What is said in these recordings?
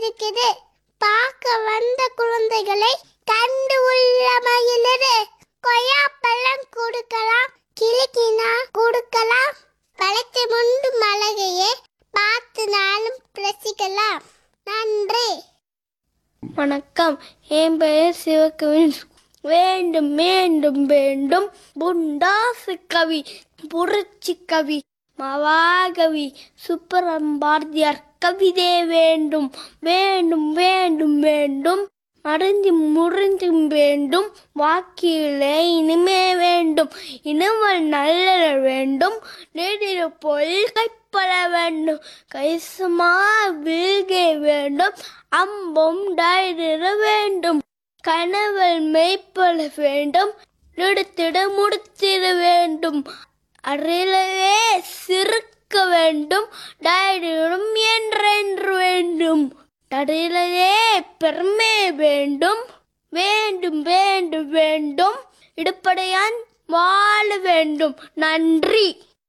இருக்குது பார்க்க வந்த குழந்தைகளை கண்டு உள்ள மகிழரு கொய்யாப்பழம் கொடுக்கலாம் கிழக்கினா கொடுக்கலாம் பழத்தை முண்டு மலகையே பார்த்து நாளும் ரசிக்கலாம் நன்றி வணக்கம் என் பெயர் சிவகவின் வேண்டும் வேண்டும் வேண்டும் புண்டாசு கவி புரட்சி கவி மகாகவி சுப்பரம் பாரதியார் கவிதே வேண்டும் வேண்டும் வேண்டும் வேண்டும் மருந்தி முறிந்தும் வேண்டும் வாக்கிலே இனிமே வேண்டும் இனிமல் நல்ல வேண்டும் நெடிர பொல் கைப்பட வேண்டும் கைசுமா வில்கை வேண்டும் அம்பும் டைரிட வேண்டும் கனவல் மெய்ப்பட வேண்டும் நிறுத்திட முடித்திட வேண்டும் அருளவே சிறுக்க வேண்டும் டைரிடும் என்றென்று வேண்டும் அருளவே பெருமை வேண்டும் வேண்டும் வேண்டும் வேண்டும் இடுப்படையான் வாழ வேண்டும் நன்றி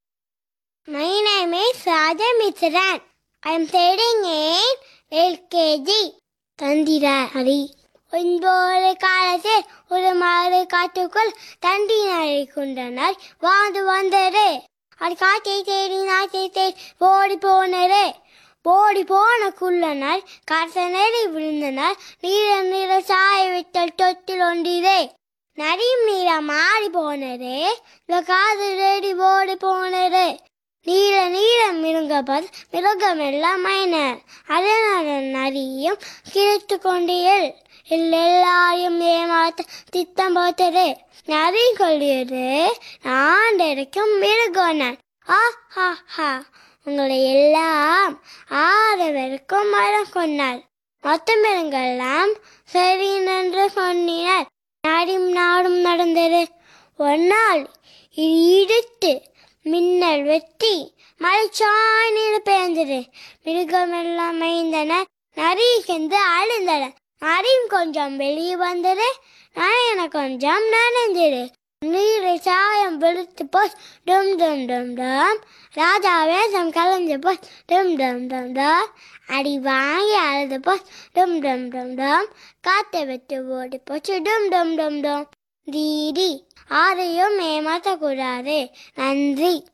My name is Raja Mitran. I am studying in LKG. தந்திரா Hari ஒன்பது காலத்தில் ஒரு மாறு காட்டுக்குள் தண்டினரை கொண்டனர் வாழ்ந்து வந்தது அது காட்டை தேடி நாட்டை தேடி ஓடி போனது ஓடி போன குள்ளனர் கரசனரி விழுந்தனர் நீர நீர சாய விட்டல் தொட்டில் ஒன்றிதே நரியும் நீரம் மாறி போனது காது ரெடி ஓடி போனது நீல நீளம் மிருகபத் மிருகம் எல்லாம் மைனர் அதனால நரியும் கிழித்து கொண்டீர்கள் எல்லாரையும் ஏமாத்த திட்டம் போட்டது நரி கொள்ளியது ஆண்டரைக்கும் மிருகோனன் ஆ ஹா ஹா உங்களை எல்லாம் ஆறு வரைக்கும் மரம் கொண்டார் மொத்த மிருங்கெல்லாம் சரி என்று சொன்னினர் நாடும் நாடும் நடந்தது ஒரு நாள் இது இடித்து மின்னல் வெட்டி மலைச்சாய் நீர் பெயர்ந்தது மிருகமெல்லாம் மைந்தன நரி சென்று அழுந்தன நரியும் கொஞ்சம் வெளியே வந்தது நயன கொஞ்சம் நனைஞ்சது நீரை சாயம் வெளுத்து போய் டும் டும் டும் டும் ராஜா வேஷம் கலந்து போய் டும் டும் டும் டும் அடி வாங்கி அழுது போய் டும் டும் டும் டும் காத்தை விட்டு ஓடி போச்சு டும் டும் டும் டும் தீடி ஆரையும் ஏமாற்றக்கூடாது நன்றி